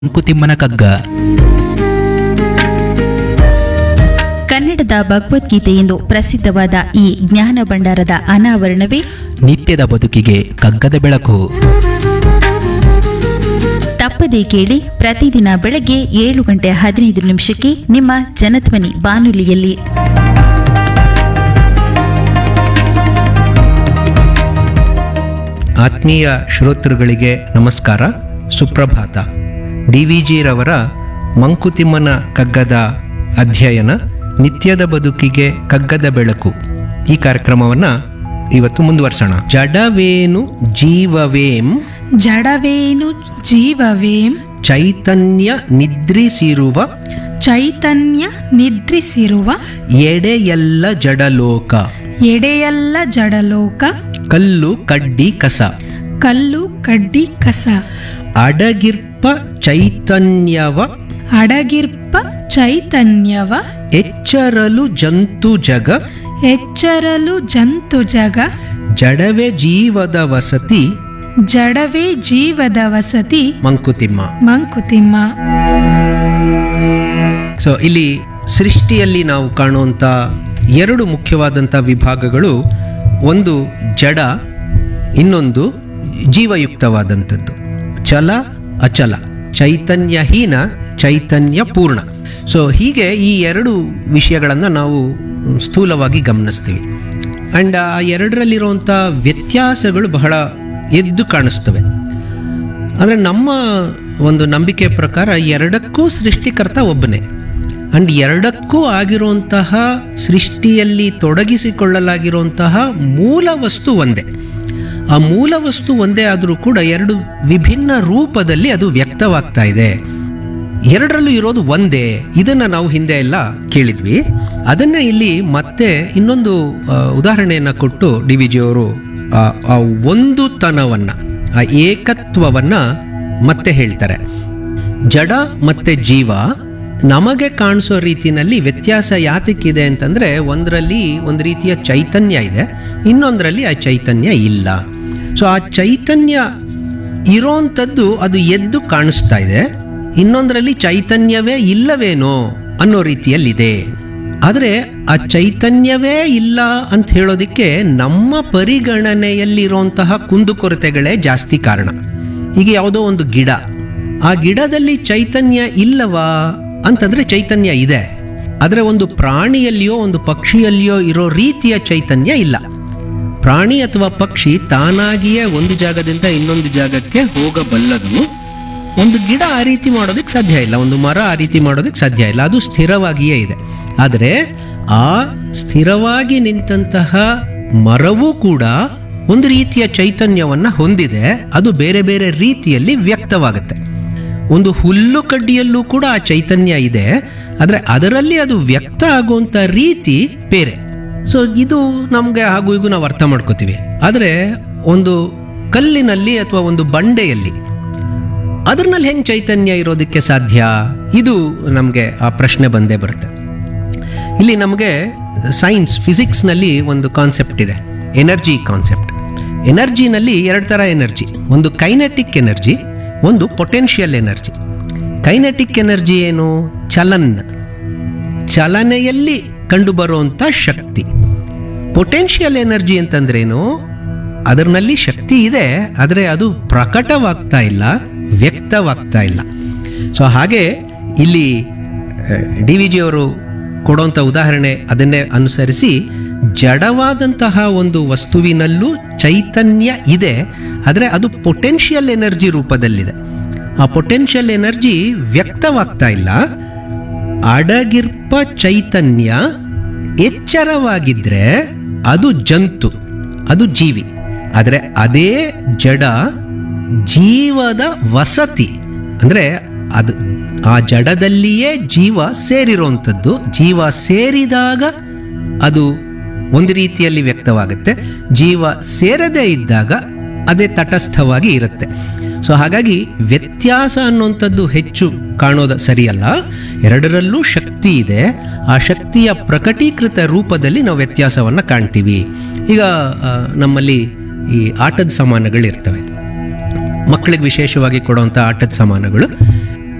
ಮಂಕುತಿಮ್ಮನ ಕಗ್ಗ ಕನ್ನಡದ ಭಗವದ್ಗೀತೆ ಎಂದು ಪ್ರಸಿದ್ಧವಾದ ಈ ಜ್ಞಾನ ಭಂಡಾರದ ಅನಾವರಣವೇ ನಿತ್ಯದ ಬದುಕಿಗೆ ಕಗ್ಗದ ಬೆಳಕು ತಪ್ಪದೇ ಕೇಳಿ ಪ್ರತಿದಿನ ಬೆಳಗ್ಗೆ ಏಳು ಗಂಟೆ ಹದಿನೈದು ನಿಮಿಷಕ್ಕೆ ನಿಮ್ಮ ಜನಧ್ವನಿ ಬಾನುಲಿಯಲ್ಲಿ ಆತ್ಮೀಯ ಶ್ರೋತೃಗಳಿಗೆ ನಮಸ್ಕಾರ ಸುಪ್ರಭಾತ ಡಿ ವಿ ಜಿರವರ ಮಂಕುತಿಮ್ಮನ ಕಗ್ಗದ ಅಧ್ಯಯನ ನಿತ್ಯದ ಬದುಕಿಗೆ ಕಗ್ಗದ ಬೆಳಕು ಈ ಕಾರ್ಯಕ್ರಮವನ್ನು ಇವತ್ತು ಮುಂದುವರ್ಸೋಣ ಜಡವೇನು ಜೀವವೇಂ ಜಡವೇನು ಜೀವವೇಂ ಚೈತನ್ಯ ನಿದ್ರಿಸಿರುವ ಚೈತನ್ಯ ನಿದ್ರಿಸಿರುವ ಎಡೆಯಲ್ಲ ಜಡಲೋಕ ಎಡೆಯಲ್ಲ ಜಡಲೋಕ ಕಲ್ಲು ಕಡ್ಡಿ ಕಸ ಕಲ್ಲು ಕಡ್ಡಿ ಕಸ ಅಡಗಿರ್ಪ ಚೈತನ್ಯವ ಅಡಗಿರ್ಪ ಚೈತನ್ಯವ ಎಚ್ಚರಲು ಜಂತು ಜಗ ಎಚ್ಚರಲು ಜಂತು ಜಗ ಜಡವೆ ಜೀವದ ವಸತಿ ಜಡವೇ ಜೀವದ ವಸತಿ ಮಂಕುತಿಮ್ಮ ಮಂಕುತಿಮ್ಮ ಸೊ ಇಲ್ಲಿ ಸೃಷ್ಟಿಯಲ್ಲಿ ನಾವು ಕಾಣುವಂಥ ಎರಡು ಮುಖ್ಯವಾದಂಥ ವಿಭಾಗಗಳು ಒಂದು ಜಡ ಇನ್ನೊಂದು ಜೀವಯುಕ್ತವಾದಂಥದ್ದು ಚಲ ಅಚಲ ಚೈತನ್ಯಹೀನ ಚೈತನ್ಯ ಪೂರ್ಣ ಸೊ ಹೀಗೆ ಈ ಎರಡು ವಿಷಯಗಳನ್ನು ನಾವು ಸ್ಥೂಲವಾಗಿ ಗಮನಿಸ್ತೀವಿ ಆ್ಯಂಡ್ ಆ ಎರಡರಲ್ಲಿರುವಂಥ ವ್ಯತ್ಯಾಸಗಳು ಬಹಳ ಎದ್ದು ಕಾಣಿಸ್ತವೆ ಅಂದರೆ ನಮ್ಮ ಒಂದು ನಂಬಿಕೆ ಪ್ರಕಾರ ಎರಡಕ್ಕೂ ಸೃಷ್ಟಿಕರ್ತ ಒಬ್ಬನೇ ಅಂಡ್ ಎರಡಕ್ಕೂ ಆಗಿರುವಂತಹ ಸೃಷ್ಟಿಯಲ್ಲಿ ತೊಡಗಿಸಿಕೊಳ್ಳಲಾಗಿರುವಂತಹ ಮೂಲ ವಸ್ತು ಒಂದೇ ಆ ಮೂಲ ವಸ್ತು ಒಂದೇ ಆದರೂ ಕೂಡ ಎರಡು ವಿಭಿನ್ನ ರೂಪದಲ್ಲಿ ಅದು ವ್ಯಕ್ತವಾಗ್ತಾ ಇದೆ ಎರಡರಲ್ಲೂ ಇರೋದು ಒಂದೇ ಇದನ್ನು ನಾವು ಹಿಂದೆ ಎಲ್ಲ ಕೇಳಿದ್ವಿ ಅದನ್ನೇ ಇಲ್ಲಿ ಮತ್ತೆ ಇನ್ನೊಂದು ಆ, ಉದಾಹರಣೆಯನ್ನು ಕೊಟ್ಟು ಡಿ ವಿ ಜಿಯವರು ಆ ಆ ಒಂದುತನವನ್ನು ಆ ಏಕತ್ವವನ್ನು ಮತ್ತೆ ಹೇಳ್ತಾರೆ ಜಡ ಮತ್ತೆ ಜೀವ ನಮಗೆ ಕಾಣಿಸೋ ರೀತಿನಲ್ಲಿ ವ್ಯತ್ಯಾಸ ಯಾತಕ್ಕಿದೆ ಅಂತಂದರೆ ಒಂದರಲ್ಲಿ ಒಂದು ರೀತಿಯ ಚೈತನ್ಯ ಇದೆ ಇನ್ನೊಂದರಲ್ಲಿ ಆ ಚೈತನ್ಯ ಇಲ್ಲ ಸೊ ಆ ಚೈತನ್ಯ ಇರೋಂಥದ್ದು ಅದು ಎದ್ದು ಕಾಣಿಸ್ತಾ ಇದೆ ಇನ್ನೊಂದರಲ್ಲಿ ಚೈತನ್ಯವೇ ಇಲ್ಲವೇನೋ ಅನ್ನೋ ರೀತಿಯಲ್ಲಿದೆ ಆದರೆ ಆ ಚೈತನ್ಯವೇ ಇಲ್ಲ ಅಂತ ಹೇಳೋದಕ್ಕೆ ನಮ್ಮ ಪರಿಗಣನೆಯಲ್ಲಿರುವಂತಹ ಕುಂದುಕೊರತೆಗಳೇ ಜಾಸ್ತಿ ಕಾರಣ ಈಗ ಯಾವುದೋ ಒಂದು ಗಿಡ ಆ ಗಿಡದಲ್ಲಿ ಚೈತನ್ಯ ಇಲ್ಲವಾ ಅಂತಂದ್ರೆ ಚೈತನ್ಯ ಇದೆ ಆದರೆ ಒಂದು ಪ್ರಾಣಿಯಲ್ಲಿಯೋ ಒಂದು ಪಕ್ಷಿಯಲ್ಲಿಯೋ ಇರೋ ರೀತಿಯ ಚೈತನ್ಯ ಇಲ್ಲ ಪ್ರಾಣಿ ಅಥವಾ ಪಕ್ಷಿ ತಾನಾಗಿಯೇ ಒಂದು ಜಾಗದಿಂದ ಇನ್ನೊಂದು ಜಾಗಕ್ಕೆ ಹೋಗಬಲ್ಲದು ಒಂದು ಗಿಡ ಆ ರೀತಿ ಮಾಡೋದಕ್ಕೆ ಸಾಧ್ಯ ಇಲ್ಲ ಒಂದು ಮರ ಆ ರೀತಿ ಮಾಡೋದಕ್ಕೆ ಸಾಧ್ಯ ಇಲ್ಲ ಅದು ಸ್ಥಿರವಾಗಿಯೇ ಇದೆ ಆದರೆ ಆ ಸ್ಥಿರವಾಗಿ ನಿಂತಹ ಮರವೂ ಕೂಡ ಒಂದು ರೀತಿಯ ಚೈತನ್ಯವನ್ನು ಹೊಂದಿದೆ ಅದು ಬೇರೆ ಬೇರೆ ರೀತಿಯಲ್ಲಿ ವ್ಯಕ್ತವಾಗುತ್ತೆ ಒಂದು ಹುಲ್ಲು ಕಡ್ಡಿಯಲ್ಲೂ ಕೂಡ ಆ ಚೈತನ್ಯ ಇದೆ ಆದರೆ ಅದರಲ್ಲಿ ಅದು ವ್ಯಕ್ತ ಆಗುವಂಥ ರೀತಿ ಬೇರೆ ಸೊ ಇದು ನಮಗೆ ಹಾಗೂ ಈಗ ನಾವು ಅರ್ಥ ಮಾಡ್ಕೋತೀವಿ ಆದರೆ ಒಂದು ಕಲ್ಲಿನಲ್ಲಿ ಅಥವಾ ಒಂದು ಬಂಡೆಯಲ್ಲಿ ಅದರಲ್ಲಿ ಹೆಂಗೆ ಚೈತನ್ಯ ಇರೋದಕ್ಕೆ ಸಾಧ್ಯ ಇದು ನಮಗೆ ಆ ಪ್ರಶ್ನೆ ಬಂದೇ ಬರುತ್ತೆ ಇಲ್ಲಿ ನಮಗೆ ಸೈನ್ಸ್ ಫಿಸಿಕ್ಸ್ನಲ್ಲಿ ಒಂದು ಕಾನ್ಸೆಪ್ಟ್ ಇದೆ ಎನರ್ಜಿ ಕಾನ್ಸೆಪ್ಟ್ ಎನರ್ಜಿನಲ್ಲಿ ಎರಡು ಥರ ಎನರ್ಜಿ ಒಂದು ಕೈನೆಟಿಕ್ ಎನರ್ಜಿ ಒಂದು ಪೊಟೆನ್ಷಿಯಲ್ ಎನರ್ಜಿ ಕೈನೆಟಿಕ್ ಎನರ್ಜಿ ಏನು ಚಲನ್ ಚಲನೆಯಲ್ಲಿ ಕಂಡುಬರುವಂಥ ಶಕ್ತಿ ಪೊಟೆನ್ಷಿಯಲ್ ಎನರ್ಜಿ ಅಂತಂದ್ರೇನು ಅದರಲ್ಲಿ ಶಕ್ತಿ ಇದೆ ಆದರೆ ಅದು ಪ್ರಕಟವಾಗ್ತಾ ಇಲ್ಲ ವ್ಯಕ್ತವಾಗ್ತಾ ಇಲ್ಲ ಸೊ ಹಾಗೆ ಇಲ್ಲಿ ಡಿ ವಿ ಜಿಯವರು ಕೊಡುವಂಥ ಉದಾಹರಣೆ ಅದನ್ನೇ ಅನುಸರಿಸಿ ಜಡವಾದಂತಹ ಒಂದು ವಸ್ತುವಿನಲ್ಲೂ ಚೈತನ್ಯ ಇದೆ ಆದರೆ ಅದು ಪೊಟೆನ್ಷಿಯಲ್ ಎನರ್ಜಿ ರೂಪದಲ್ಲಿದೆ ಆ ಪೊಟೆನ್ಷಿಯಲ್ ಎನರ್ಜಿ ವ್ಯಕ್ತವಾಗ್ತಾ ಇಲ್ಲ ಅಡಗಿರ್ಪ ಚೈತನ್ಯ ಎಚ್ಚರವಾಗಿದ್ರೆ ಅದು ಜಂತು ಅದು ಜೀವಿ ಆದರೆ ಅದೇ ಜಡ ಜೀವದ ವಸತಿ ಅಂದರೆ ಅದು ಆ ಜಡದಲ್ಲಿಯೇ ಜೀವ ಸೇರಿರುವಂಥದ್ದು ಜೀವ ಸೇರಿದಾಗ ಅದು ಒಂದು ರೀತಿಯಲ್ಲಿ ವ್ಯಕ್ತವಾಗುತ್ತೆ ಜೀವ ಸೇರದೇ ಇದ್ದಾಗ ಅದೇ ತಟಸ್ಥವಾಗಿ ಇರುತ್ತೆ ಸೊ ಹಾಗಾಗಿ ವ್ಯತ್ಯಾಸ ಅನ್ನುವಂಥದ್ದು ಹೆಚ್ಚು ಕಾಣೋದು ಸರಿಯಲ್ಲ ಎರಡರಲ್ಲೂ ಶಕ್ತಿ ಇದೆ ಆ ಶಕ್ತಿಯ ಪ್ರಕಟೀಕೃತ ರೂಪದಲ್ಲಿ ನಾವು ವ್ಯತ್ಯಾಸವನ್ನು ಕಾಣ್ತೀವಿ ಈಗ ಆ, ನಮ್ಮಲ್ಲಿ ಈ ಆಟದ ಸಾಮಾನುಗಳಿರ್ತವೆ ಮಕ್ಕಳಿಗೆ ವಿಶೇಷವಾಗಿ ಕೊಡುವಂಥ ಆಟದ ಸಾಮಾನುಗಳು